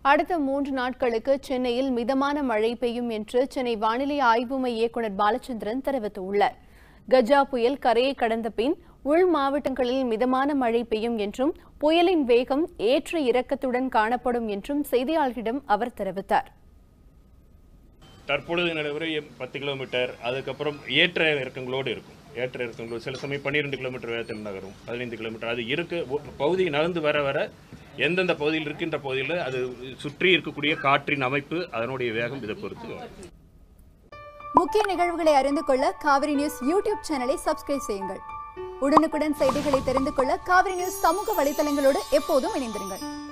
அடுத்த மூன்று நாட்களுக்கு சென்னையில் மிதமான மழை பெய்யும் என்று சென்னை வானிலை ஆய்வு மைய இயக்குநர் பாலச்சந்திரன் தெரிவித்துள்ளார் கஜா புயல் கரையை கடந்த பின் உள் மாவட்டங்களில் மிதமான மழை பெய்யும் என்றும் புயலின் வேகம் ஏற்ற இறக்கத்துடன் காணப்படும் என்றும் செய்தியாளர்களிடம் அவர் தெரிவித்தார் தற்பொழுது நடைமுறை பத்து கிலோமீட்டர் அதுக்கப்புறம் ஏற்ற இறக்கங்களோடு இருக்கும் ஏற்ற இறக்கங்களோடு சில சமயம் பன்னிரெண்டு கிலோமீட்டர் வேகத்தில் நகரும் பதினைந்து கிலோமீட்டர் அது இருக்கு ஒ- பகுதி நகர்ந்து வர வர எந்தெந்த பகுதியில் இருக்கின்ற பகுதியில் அது சுற்றி இருக்கக்கூடிய காற்றின் அமைப்பு அதனுடைய வேகம் இதை பொறுத்து வரும். முக்கிய நிகழ்வுகளை அறிந்து கொள்ள காவிரி நியூஸ் யூடியூப் சேனலை சப்ஸ்கிரைப் செய்யுங்கள் உடனுக்குடன் செய்திகளை தெரிந்து கொள்ள காவிரி நியூஸ் சமூக வலைதளங்களோடு எப்போதும் இணைந்திருங்கள்